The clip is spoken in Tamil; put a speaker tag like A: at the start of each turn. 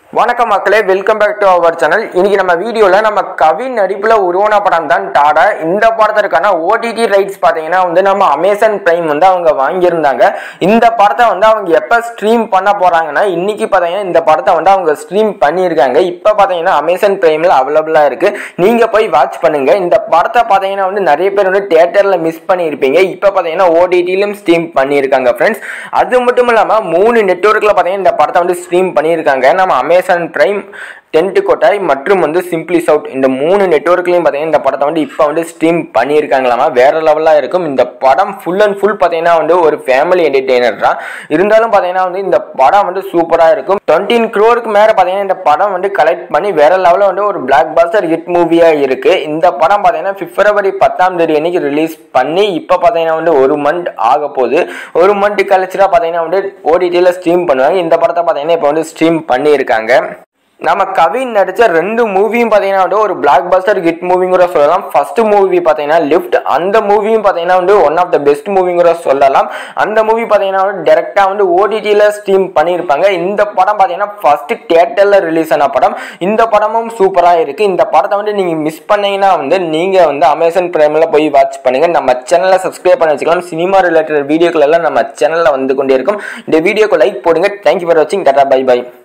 A: வணக்கம் மக்களே welcome back to our channel இன்னைக்கு நம்ம வீடியோவில் நம்ம கவின் நடிப்பில் உருவான படம் தான் டாடா இந்த படத்திற்கான ஓடிடி ரைட்ஸ் பார்த்தீங்கன்னா வந்து நம்ம அமேசான் பிரைம் வந்து அவங்க வாங்கியிருந்தாங்க இந்த படத்தை வந்து அவங்க எப்போ ஸ்ட்ரீம் பண்ண போகிறாங்கன்னா இன்னைக்கு பார்த்தீங்கன்னா இந்த படத்தை வந்து அவங்க ஸ்ட்ரீம் பண்ணியிருக்காங்க இப்போ பார்த்தீங்கன்னா அமேசான் பிரைமில் அவைலபிளாக இருக்குது நீங்கள் போய் வாட்ச் பண்ணுங்க இந்த படத்தை பார்த்தீங்கன்னா வந்து நிறைய பேர் வந்து தேட்டரில் மிஸ் பண்ணியிருப்பீங்க இப்போ பார்த்தீங்கன்னா ஓடிடியிலும் ஸ்ட்ரீம் பண்ணியிருக்காங்க ஃப்ரெண்ட்ஸ் அது மட்டும் இல்லாமல் மூணு நெட்ஒர்க்கில் பார்த்தீங்கன்னா இந்த படத்தை வந்து ஸ்ட்ரீம் பண்ணியிருக்காங்க நம்ம அமேசான் பிரைம் டென்ட் கொட்டாய் மற்றும் வந்து சிம்பிளி சவுட் இந்த மூணு நெட்ஒர்க்லையும் பார்த்தீங்கன்னா இந்த படத்தை வந்து இப்போ வந்து ஸ்ட்ரீம் பண்ணியிருக்காங்களாமா வேற லெவலாக இருக்கும் இந்த படம் ஃபுல் அண்ட் ஃபுல் பார்த்தீங்கன்னா வந்து ஒரு ஃபேமிலி என்டர்டெய்னர் தான் இருந்தாலும் பார்த்தீங்கன்னா வந்து இந்த படம் வந்து சூப்பராக இருக்கும் டுவெண்ட்டின் க்ரோருக்கு மேலே பார்த்தீங்கன்னா இந்த படம் வந்து கலெக்ட் பண்ணி வேற லெவலில் வந்து ஒரு பிளாக் பாஸ்டர் ஹிட் மூவியாக இருக்கு இந்த படம் பார்த்தீங்கன்னா பிப்ரவரி பத்தாம் தேதி அன்னைக்கு ரிலீஸ் பண்ணி இப்போ பார்த்தீங்கன்னா வந்து ஒரு மந்த் ஆக போகுது ஒரு மந்த் கழிச்சுட்டா பார்த்தீங்கன்னா வந்து ஓடிடியில் ஸ்ட்ரீம் பண்ணுவாங்க இந்த படத்தை பார்த்தீங்கன்னா இப்போ வந்து ஸ்ட்ரீம் பண்ணியிருக்காங்க நம்ம கவின் நடித்த ரெண்டு மூவியும் பார்த்தீங்கன்னா வந்து ஒரு பிளாக் பஸ்டர் ஹிட் மூவிங்கிற சொல்லலாம் ஃபர்ஸ்ட் மூவி பார்த்தீங்கன்னா லிஃப்ட் அந்த மூவியும் பார்த்தீங்கன்னா வந்து ஒன் ஆஃப் த பெஸ்ட் மூவிங்கிற சொல்லலாம் அந்த மூவி பார்த்தீங்கன்னா வந்து டேரெக்டாக வந்து ஓடிடியில் ஸ்ட்ரீம் பண்ணியிருப்பாங்க இந்த படம் பார்த்தீங்கன்னா ஃபர்ஸ்ட் தியேட்டரில் ரிலீஸ் ஆன படம் இந்த படமும் சூப்பராக இருக்குது இந்த படத்தை வந்து நீங்கள் மிஸ் பண்ணீங்கன்னா வந்து நீங்கள் வந்து அமேசான் பிரைமில் போய் வாட்ச் பண்ணுங்கள் நம்ம சேனலை சப்ஸ்கிரைப் பண்ணி வச்சுக்கலாம் சினிமா ரிலேட்டட் வீடியோக்கள் எல்லாம் நம்ம சேனலில் வந்து கொண்டே இருக்கும் இந்த வீடியோக்கு லைக் போடுங்க தேங்க்யூ ஃபார் வாட்சிங் டாடா பை பை